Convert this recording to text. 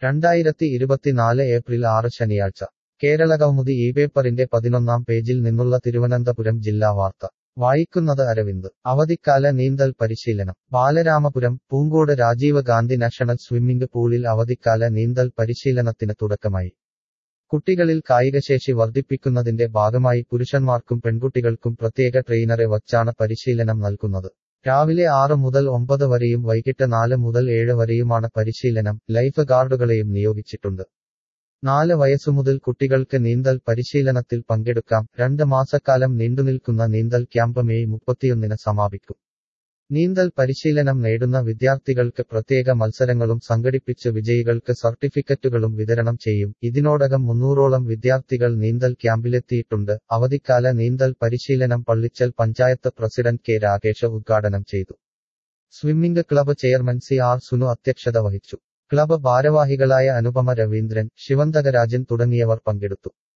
രണ്ടായിരത്തി ഇരുപത്തിനാല് ഏപ്രിൽ ആറ് ശനിയാഴ്ച കേരളകൗമുദി ഈ പേപ്പറിന്റെ പതിനൊന്നാം പേജിൽ നിന്നുള്ള തിരുവനന്തപുരം ജില്ലാ വാർത്ത വായിക്കുന്നത് അരവിന്ദ് അവധിക്കാല നീന്തൽ പരിശീലനം ബാലരാമപുരം പൂങ്കോട് രാജീവ് ഗാന്ധി നാഷണൽ സ്വിമ്മിംഗ് പൂളിൽ അവധിക്കാല നീന്തൽ പരിശീലനത്തിന് തുടക്കമായി കുട്ടികളിൽ കായികശേഷി വർദ്ധിപ്പിക്കുന്നതിന്റെ ഭാഗമായി പുരുഷന്മാർക്കും പെൺകുട്ടികൾക്കും പ്രത്യേക ട്രെയിനറെ വച്ചാണ് പരിശീലനം നൽകുന്നത് രാവിലെ ആറ് മുതൽ ഒമ്പത് വരെയും വൈകിട്ട് നാല് മുതൽ ഏഴ് വരെയുമാണ് പരിശീലനം ലൈഫ് ഗാർഡുകളെയും നിയോഗിച്ചിട്ടുണ്ട് നാല് വയസ്സുമുതൽ കുട്ടികൾക്ക് നീന്തൽ പരിശീലനത്തിൽ പങ്കെടുക്കാം രണ്ട് മാസക്കാലം നീണ്ടുനിൽക്കുന്ന നീന്തൽ ക്യാമ്പ് മെയ് മുപ്പത്തിയൊന്നിന് സമാപിക്കും നീന്തൽ പരിശീലനം നേടുന്ന വിദ്യാർത്ഥികൾക്ക് പ്രത്യേക മത്സരങ്ങളും സംഘടിപ്പിച്ച് വിജയികൾക്ക് സർട്ടിഫിക്കറ്റുകളും വിതരണം ചെയ്യും ഇതിനോടകം മുന്നൂറോളം വിദ്യാർത്ഥികൾ നീന്തൽ ക്യാമ്പിലെത്തിയിട്ടുണ്ട് അവധിക്കാല നീന്തൽ പരിശീലനം പള്ളിച്ചൽ പഞ്ചായത്ത് പ്രസിഡന്റ് കെ രാകേഷ് ഉദ്ഘാടനം ചെയ്തു swimming club chairman C R Sunu അധ്യക്ഷത വഹിച്ചു ക്ലബ്ബ് ഭാരവാഹികളായ അനുപമ രവീന്ദ്രൻ ശിവന്തകരാജൻ തുടങ്ങിയവർ പങ്കെടുത്തു